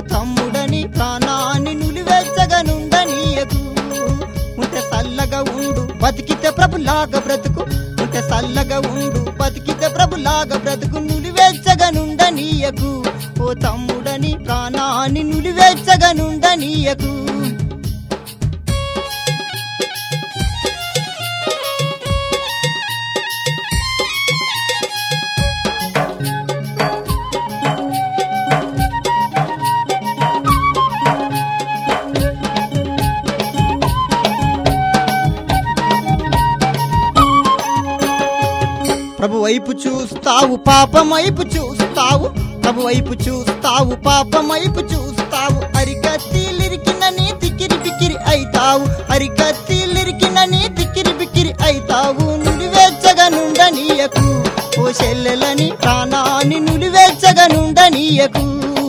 తమ్ముడని ప్రాణాన్ని నులివెచ్చగనుండనీయకు ఉంటే సల్లగా ఉండు బతికితే ప్రభులాగా బ్రతుకు ఉంటే సల్లగా ఉండు బతికితే ప్రభులాగా బ్రతుకు నులివెచ్చగనుండనీయకు ఓ తమ్ముడని ప్రాణాన్ని నులివెచ్చగనుండనీయకు ప్రభు వైపు చూస్తావు పాపం వైపు చూస్తావు ప్రభు వైపు చూస్తావు పాపం వైపు చూస్తావు అరికత్తిలిరికిన నీ తిక్కిరి బిక్కిరి అయితావు అరికత్తిలిరికిన నీ తిక్కిరి బిక్కిరి అయితావు నులివెచ్చగనుండనీయకు ఓ చెల్లెలని ప్రాణాన్ని నులివెచ్చగనుండనీయకు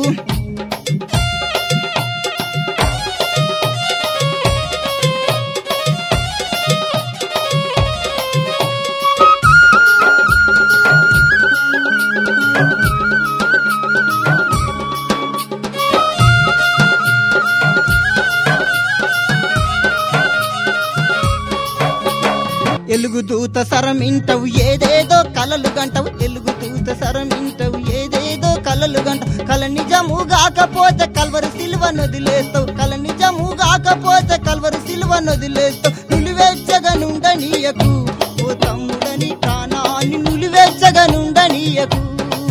ఎలుగు దూత సరమింటవు ఏదేదో కలలు గంటవు ఎలుగు దూత సరమింటవు ఏదేదో కలలు గంటవు కల నిజము కాకపోతే కల్వరు సిలువ నొదిలేస్తావు కల నిజము కాకపోతే కల్వరు సిలువ నొదిలేస్తావు నులివెచ్చగనుండనీయకు ఓ తమ్ముడని ప్రాణాన్ని నులివెచ్చగనుండనీయకు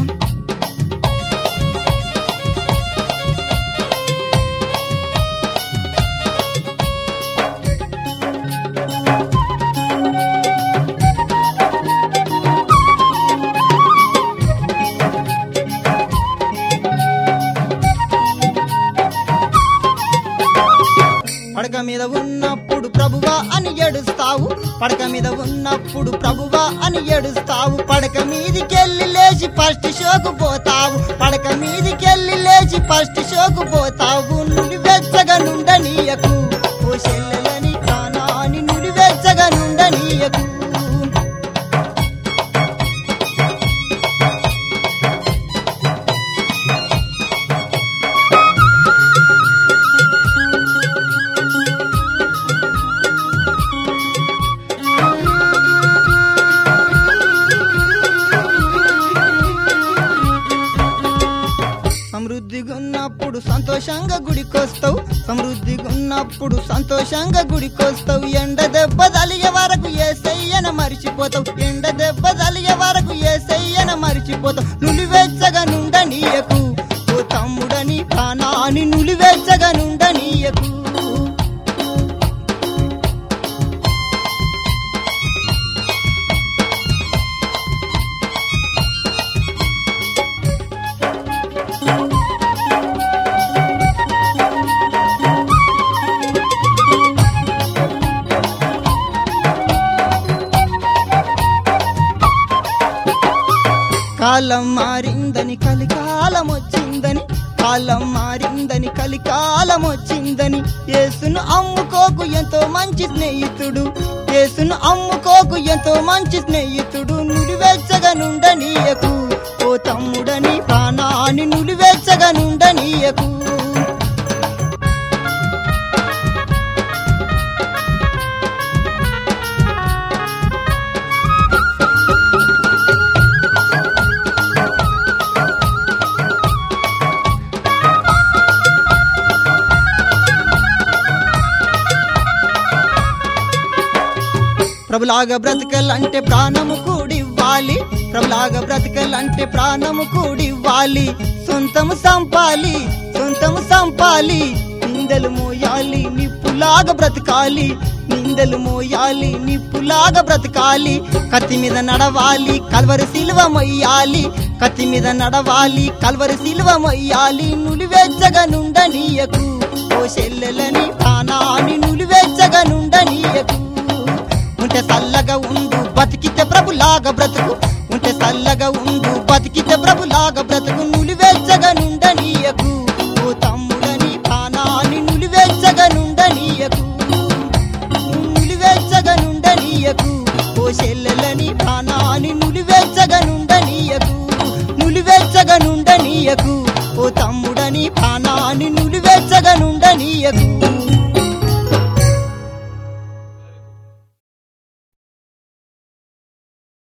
పడక మీద ఉన్నప్పుడు ప్రభువా అని ఏడుస్తావు పడక మీద ఉన్నప్పుడు ప్రభువా అని ఏడుస్తావు పడక మీదికెళ్ళి లేచి ఫస్ట్ షోకు పోతావు పడక మీదికెళ్ళి లేచి ఫస్ట్ షోకు పోతావు నుడి వెచ్చగా నుండనీయకు ఓ చెల్లెలని ప్రాణాన్ని నుడి వెచ్చగా నుండనీయకు సమృద్ధిగా ఉన్నప్పుడు సంతోషంగా గుడికొస్తావు సమృద్ధిగా ఉన్నప్పుడు సంతోషంగా గుడికొస్తావు ఎండ దెబ్బ తలిగే వరకు ఏసయ్యన మరిచిపోతావు ఎండ దెబ్బ తలిగే వరకు ఏసయ్యన మరిచిపోతావు నులివెచ్చగా నుండనీయకు ఓ తమ్ముడని ప్రాణాన్ని నులివెచ్చగా నుండనీయకు కాలం మారిందని కలికాలం వచ్చిందని కాలం మారిందని కలికాలం వచ్చిందని యేసును అమ్ముకోకు ఎంతో మంచి స్నేహితుడు యేసును అమ్ముకోకు ఎంతో మంచి స్నేహితుడు నుడివెచ్చగా నుండనీయకు ఓ తమ్ముడని ప్రాణాన్ని నుడివెచ్చగా నుండనీయకు ప్రభులాగా బ్రతకలంటే ప్రాణము కూడివ్వాలి ప్రభులాగా బ్రతకలంటే ప్రాణము కూడివ్వాలి సొంతము సంపాలి సొంతము సంపాలి నిందలు మోయాలి నిప్పులాగా బ్రతకాలి నిందలు మోయాలి నిప్పులాగా బ్రతకాలి కత్తి మీద నడవాలి కల్వరి సిలువ మొయ్యాలి కత్తి మీద నడవాలి కల్వరి సిలువ మొయ్యాలి నులివెచ్చగా నుండనీయకు ఓ చెల్లెలని ప్రాణాన్ని నులివెచ్చగా నుండనీయకు ఉంటే సల్లగా ఉండు బతికితే ప్రభులాగా బ్రతుకు ఉంటే సల్లగా ఉండు బతికితే ప్రభులాగా బ్రతుకు నులివెచ్చగా నుండనీయకు ఓ తమ్ముడని ప్రాణాన్ని నులివెచ్చగా నుండనీయకు నులివెచ్చగా నుండనీయకు ఓ చెల్లెలని ప్రాణాన్ని నులివెచ్చగా నుండనీయకు నులివెచ్చగా నుండనీయకు ఓ తమ్ముడని ప్రాణాన్ని ఏసయ్యకు